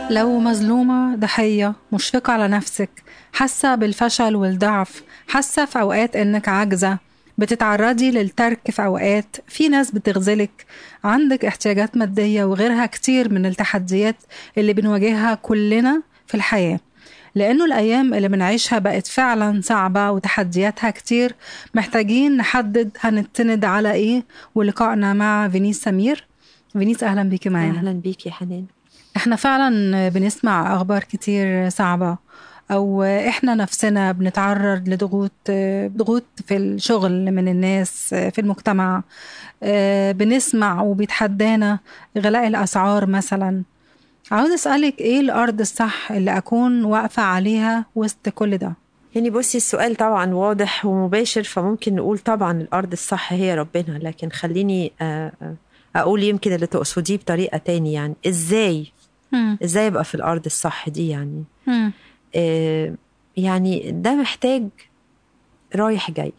لو مظلومة ضحية مشفقة على نفسك حاسة بالفشل والضعف حاسة في أوقات إنك عاجزة بتتعرضي للترك في أوقات في ناس بتغزلك عندك احتياجات مادية وغيرها كتير من التحديات اللي بنواجهها كلنا في الحياة لأنه الأيام اللي بنعيشها بقت فعلا صعبة وتحدياتها كتير محتاجين نحدد هنتند على إيه ولقائنا مع فينيس سمير فينيس أهلا بيكي معانا اهلا بيكي يا حنان احنا فعلا بنسمع اخبار كتير صعبه او احنا نفسنا بنتعرض لضغوط ضغوط في الشغل من الناس في المجتمع بنسمع وبيتحدانا غلاء الاسعار مثلا عاوز اسالك ايه الارض الصح اللي اكون واقفه عليها وسط كل ده يعني بصي السؤال طبعا واضح ومباشر فممكن نقول طبعا الارض الصح هي ربنا لكن خليني آه، آه، اقول يمكن اللي تقصديه بطريقه تاني يعني ازاي مم. ازاي ابقى في الارض الصح دي يعني مم. آه، يعني ده محتاج رايح جاي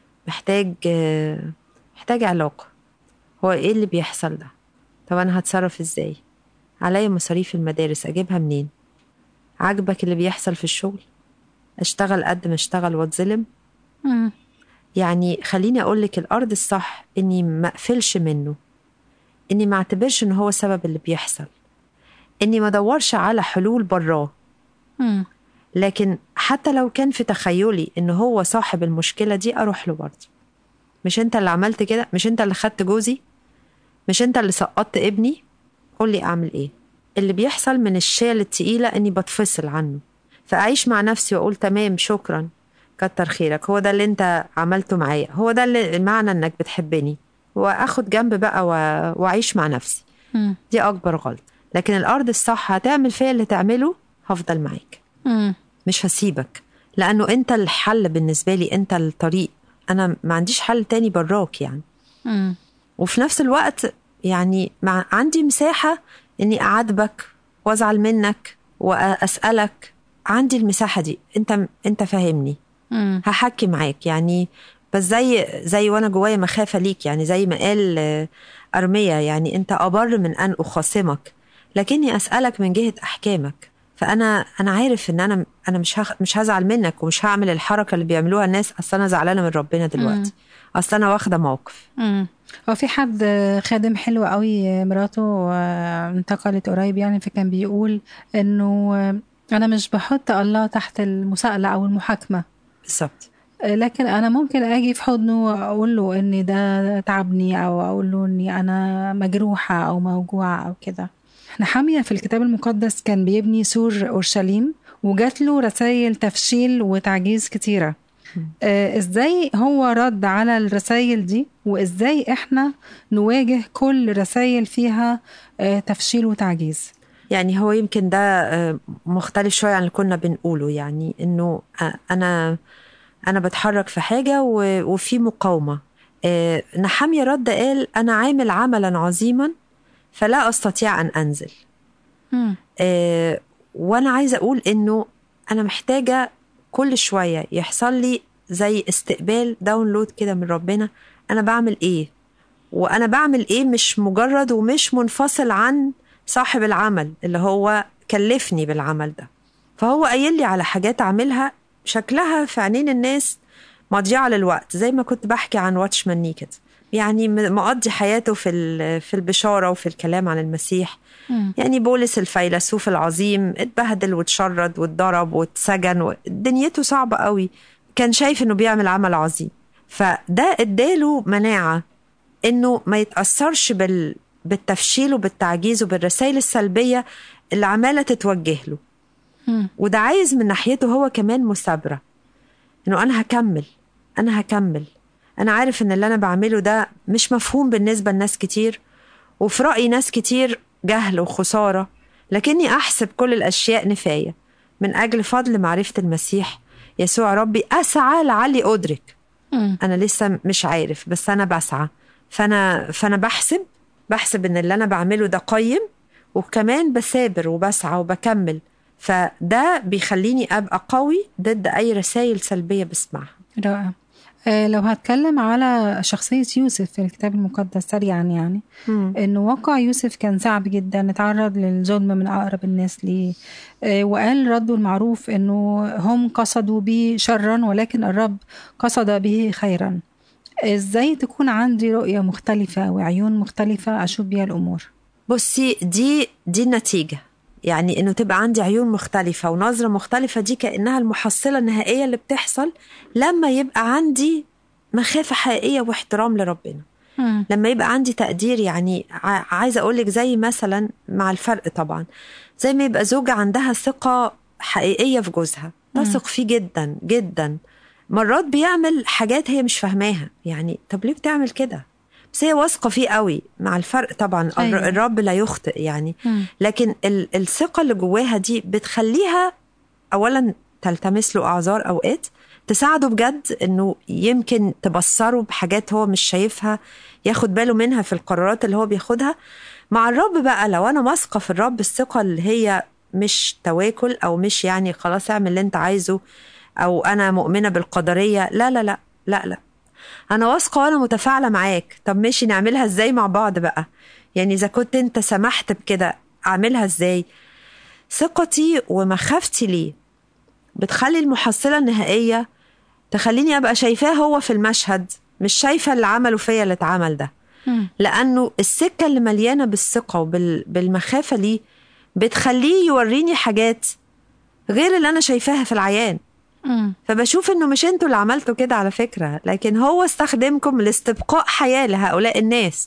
محتاج آه، محتاج علاقة هو ايه اللي بيحصل ده طب انا هتصرف ازاي عليا مصاريف المدارس اجيبها منين عاجبك اللي بيحصل في الشغل اشتغل قد ما اشتغل واتظلم مم. يعني خليني اقول لك الارض الصح اني ما اقفلش منه اني ما اعتبرش ان هو سبب اللي بيحصل اني ما ادورش على حلول براه مم. لكن حتى لو كان في تخيلي ان هو صاحب المشكله دي اروح له برضه مش انت اللي عملت كده مش انت اللي خدت جوزي مش انت اللي سقطت ابني قول لي اعمل ايه اللي بيحصل من الشيل التقيله اني بتفصل عنه فاعيش مع نفسي واقول تمام شكرا كتر خيرك هو ده اللي انت عملته معايا هو ده اللي معنى انك بتحبني واخد جنب بقى و- واعيش مع نفسي مم. دي اكبر غلط لكن الارض الصح هتعمل فيا اللي تعمله هفضل معاك مم. مش هسيبك لانه انت الحل بالنسبه لي انت الطريق انا ما عنديش حل تاني براك يعني مم. وفي نفس الوقت يعني مع عندي مساحه اني اعاتبك وازعل منك واسالك عندي المساحه دي انت انت فاهمني مم. هحكي معاك يعني بس زي زي وانا جوايا مخافه ليك يعني زي ما قال آه، ارميا يعني انت ابر من ان اخاصمك لكني اسالك من جهه احكامك فانا انا عارف ان انا انا مش هخ... مش هزعل منك ومش هعمل الحركه اللي بيعملوها الناس اصل انا زعلانه من ربنا دلوقتي اصل انا واخده موقف مم. هو في حد خادم حلو قوي مراته آه، انتقلت قريب يعني فكان بيقول انه آه، انا مش بحط الله تحت المساءلة او المحاكمة بالظبط آه، لكن انا ممكن اجي في حضنه واقول له ان ده تعبني او اقول له اني انا مجروحة او موجوعة او كده نحامية في الكتاب المقدس كان بيبني سور اورشليم وجات له رسائل تفشيل وتعجيز كتيرة آه، ازاي هو رد على الرسائل دي وازاي احنا نواجه كل رسائل فيها آه، تفشيل وتعجيز يعني هو يمكن ده آه، مختلف شويه عن اللي كنا بنقوله يعني انه آه، انا انا بتحرك في حاجه و- وفي مقاومه آه، نحامية رد قال انا عامل عملا عظيما فلا استطيع ان انزل مم. آه، وانا عايزه اقول انه انا محتاجه كل شويه يحصل لي زي استقبال داونلود كده من ربنا انا بعمل ايه وانا بعمل ايه مش مجرد ومش منفصل عن صاحب العمل اللي هو كلفني بالعمل ده فهو قايل لي على حاجات اعملها شكلها في عينين الناس مضيعه للوقت زي ما كنت بحكي عن واتشمان ني كده يعني م- مقضي حياته في ال- في البشاره وفي الكلام عن المسيح مم. يعني بولس الفيلسوف العظيم اتبهدل واتشرد واتضرب واتسجن و- دنيته صعبة قوي كان شايف انه بيعمل عمل عظيم فده اداله مناعة انه ما يتأثرش بال... بالتفشيل وبالتعجيز وبالرسائل السلبية اللي عمالة تتوجه له مم. وده عايز من ناحيته هو كمان مثابرة انه انا هكمل انا هكمل انا عارف ان اللي انا بعمله ده مش مفهوم بالنسبة لناس كتير وفي رأي ناس كتير جهل وخسارة لكني أحسب كل الأشياء نفاية من أجل فضل معرفة المسيح يسوع ربي أسعى لعلي أدرك مم. أنا لسه مش عارف بس أنا بسعى فأنا فأنا بحسب بحسب إن اللي أنا بعمله ده قيم وكمان بسابر وبسعى وبكمل فده بيخليني أبقى قوي ضد أي رسائل سلبية بسمعها رائع آه، لو هتكلم على شخصية يوسف في الكتاب المقدس سريعا يعني مم. انه واقع يوسف كان صعب جدا اتعرض للظلم من اقرب الناس ليه آه، وقال رده المعروف انه هم قصدوا بي شرا ولكن الرب قصد به خيرا ازاي تكون عندي رؤية مختلفة وعيون مختلفة اشوف بيها الامور بصي دي دي النتيجة يعني انه تبقى عندي عيون مختلفة ونظرة مختلفة دي كأنها المحصلة النهائية اللي بتحصل لما يبقى عندي مخافة حقيقية واحترام لربنا مم. لما يبقى عندي تقدير يعني ع- عايزة أقولك زي مثلا مع الفرق طبعا زي ما يبقى زوجة عندها ثقة حقيقية في جوزها تثق فيه جدا جدا مرات بيعمل حاجات هي مش فاهماها يعني طب ليه بتعمل كده بس هي واثقة فيه قوي مع الفرق طبعا الر- أيوة. الرب لا يخطئ يعني مم. لكن ال- الثقة اللي جواها دي بتخليها أولا تلتمس له أعذار أوقات تساعده بجد إنه يمكن تبصره بحاجات هو مش شايفها ياخد باله منها في القرارات اللي هو بياخدها مع الرب بقى لو أنا واثقة في الرب الثقة اللي هي مش تواكل أو مش يعني خلاص اعمل اللي أنت عايزه أو أنا مؤمنة بالقدرية لا لا لا لا لا انا واثقه وانا متفاعله معاك طب ماشي نعملها ازاي مع بعض بقى يعني اذا كنت انت سمحت بكده اعملها ازاي ثقتي ومخافتي ليه بتخلي المحصله النهائيه تخليني ابقى شايفاه هو في المشهد مش شايفه اللي عمله فيا اللي اتعمل ده مم. لانه السكه اللي مليانه بالثقه وبالمخافه ليه بتخليه يوريني حاجات غير اللي انا شايفاها في العيان مم. فبشوف انه مش انتوا اللي عملتوا كده على فكره لكن هو استخدمكم لاستبقاء حياه لهؤلاء الناس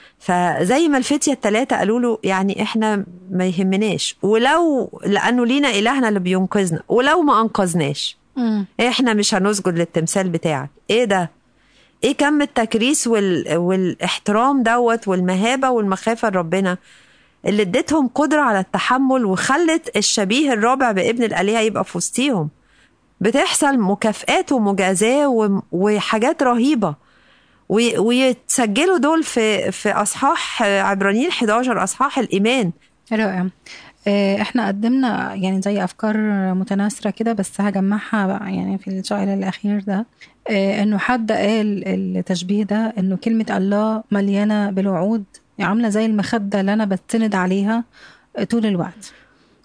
فزي ما الفتية التلاتة قالوا له يعني احنا ما يهمناش ولو لانه لينا الهنا اللي بينقذنا ولو ما انقذناش مم. احنا مش هنسجد للتمثال بتاعك ايه ده ايه كم التكريس وال... والاحترام دوت والمهابه والمخافه لربنا اللي اديتهم قدره على التحمل وخلت الشبيه الرابع بابن الالهه يبقى في وسطيهم بتحصل مكافآت ومجازاة و- وحاجات رهيبة وي- ويتسجلوا دول في في اصحاح عبرانيين 11 اصحاح الايمان رائع آه، احنا قدمنا يعني زي افكار متناثره كده بس هجمعها بقى يعني في السؤال الاخير ده آه، انه حد قال التشبيه ده انه كلمه الله مليانه بالوعود عامله زي المخده اللي انا بتسند عليها طول الوقت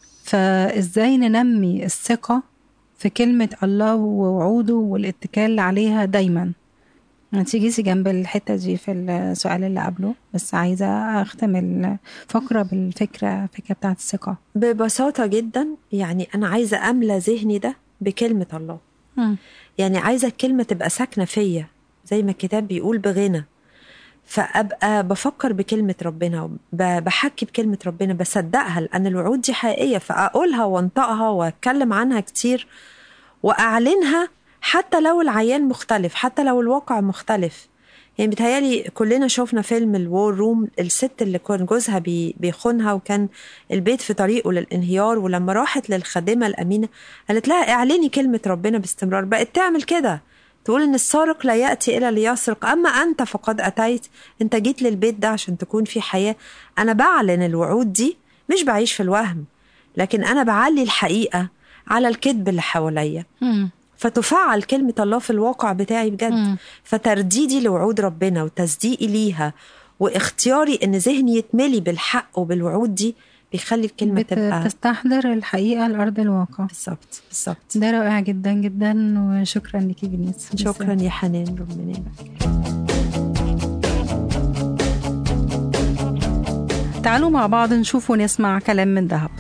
فازاي ننمي الثقه في كلمه الله ووعوده والاتكال عليها دايما تيجي جنب الحته دي في السؤال اللي قبله بس عايزه اختم الفقره بالفكره الفكره بتاعت الثقه ببساطة جدا يعني انا عايزة املى ذهني ده بكلمة الله مم. يعني عايزة الكلمة تبقى ساكنة فيا زي ما الكتاب بيقول بغنى فأبقى بفكر بكلمة ربنا ب- بحكي بكلمة ربنا بصدقها لأن الوعود دي حقيقية فأقولها وانطقها وأتكلم عنها كتير وأعلنها حتى لو العيان مختلف حتى لو الواقع مختلف يعني بتهيالي كلنا شفنا فيلم الوور روم الست اللي كان جوزها بي بيخونها وكان البيت في طريقه للانهيار ولما راحت للخادمة الأمينة قالت لها اعلني كلمة ربنا باستمرار بقت تعمل كده تقول ان السارق لا يأتي إلا ليسرق أما أنت فقد أتيت أنت جيت للبيت ده عشان تكون في حياة أنا بعلن الوعود دي مش بعيش في الوهم لكن أنا بعلي الحقيقة على الكذب اللي حواليا مم. فتفعل كلمة الله في الواقع بتاعي بجد مم. فترديدي لوعود ربنا وتصديقي ليها واختياري ان ذهني يتملي بالحق وبالوعود دي بيخلي الكلمة بت- تبقى بتستحضر الحقيقه لارض الواقع بالظبط بالظبط ده رائع جدا جدا وشكرا ليكي فينيس شكرا يا حنان ربنا يبارك تعالوا مع بعض نشوف ونسمع كلام من ذهب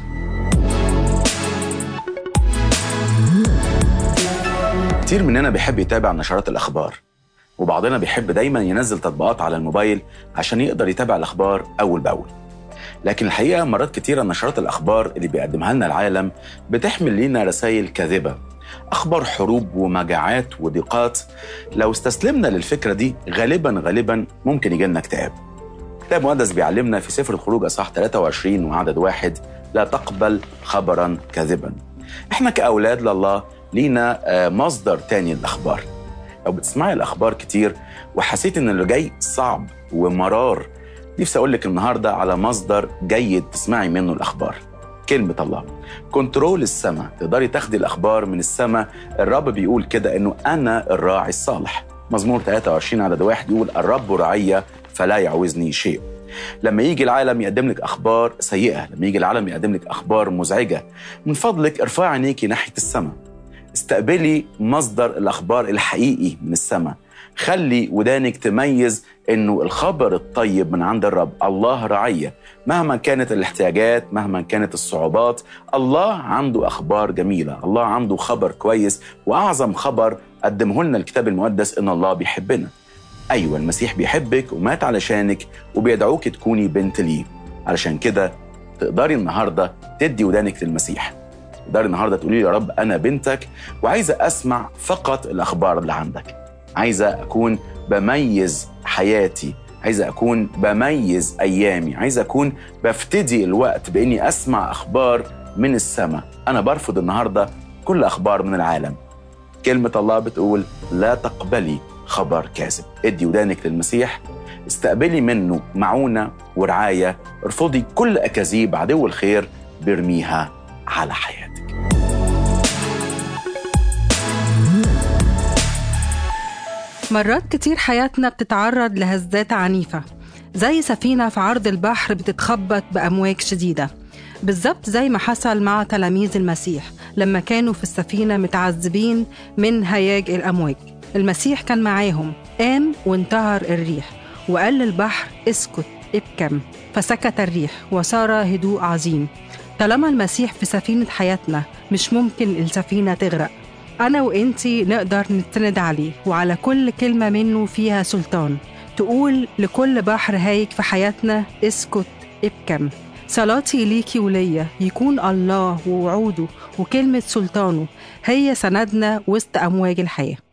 كتير مننا بيحب يتابع نشرات الأخبار وبعضنا بيحب دايما ينزل تطبيقات على الموبايل عشان يقدر يتابع الأخبار أول بأول لكن الحقيقة مرات كتيرة نشرات الأخبار اللي بيقدمها لنا العالم بتحمل لينا رسائل كاذبة أخبار حروب ومجاعات وضيقات لو استسلمنا للفكرة دي غالبا غالبا ممكن يجيلنا اكتئاب كتاب مقدس بيعلمنا في سفر الخروج أصحاح 23 وعدد واحد لا تقبل خبرا كاذبا احنا كأولاد لله لينا آه، مصدر تاني للأخبار لو بتسمعي الأخبار كتير وحسيت إن اللي جاي صعب ومرار نفسي أقول لك النهاردة على مصدر جيد تسمعي منه الأخبار كلمة الله كنترول السماء تقدري تاخدي الأخبار من السماء الرب بيقول كده إنه أنا الراعي الصالح مزمور 23 عدد واحد يقول الرب رعية فلا يعوزني شيء لما يجي العالم يقدم لك اخبار سيئه لما يجي العالم يقدم لك اخبار مزعجه من فضلك ارفعي عينيكي ناحيه السماء استقبلي مصدر الاخبار الحقيقي من السماء خلي ودانك تميز انه الخبر الطيب من عند الرب الله رعيه مهما كانت الاحتياجات مهما كانت الصعوبات الله عنده اخبار جميله الله عنده خبر كويس واعظم خبر قدمه لنا الكتاب المقدس ان الله بيحبنا ايوه المسيح بيحبك ومات علشانك وبيدعوك تكوني بنت ليه علشان كده تقدري النهارده تدي ودانك للمسيح تقدري النهارده تقولي يا رب انا بنتك وعايزه اسمع فقط الاخبار اللي عندك عايزه اكون بميز حياتي عايزه اكون بميز ايامي عايزه اكون بفتدي الوقت باني اسمع اخبار من السماء انا برفض النهارده كل اخبار من العالم كلمه الله بتقول لا تقبلي خبر كاذب ادي ودانك للمسيح استقبلي منه معونة ورعاية ارفضي كل أكاذيب عدو الخير بيرميها على حياتك مرات كتير حياتنا بتتعرض لهزات عنيفة زي سفينة في عرض البحر بتتخبط بأمواج شديدة بالظبط زي ما حصل مع تلاميذ المسيح لما كانوا في السفينة متعذبين من هياج الأمواج المسيح كان معاهم قام وانتهر الريح وقال للبحر اسكت ابكم فسكت الريح وصار هدوء عظيم طالما المسيح في سفينة حياتنا مش ممكن السفينة تغرق أنا وإنتي نقدر نستند عليه وعلى كل كلمة منه فيها سلطان تقول لكل بحر هايج في حياتنا اسكت ابكم صلاتي ليكي وليا يكون الله ووعوده وكلمة سلطانه هي سندنا وسط أمواج الحياة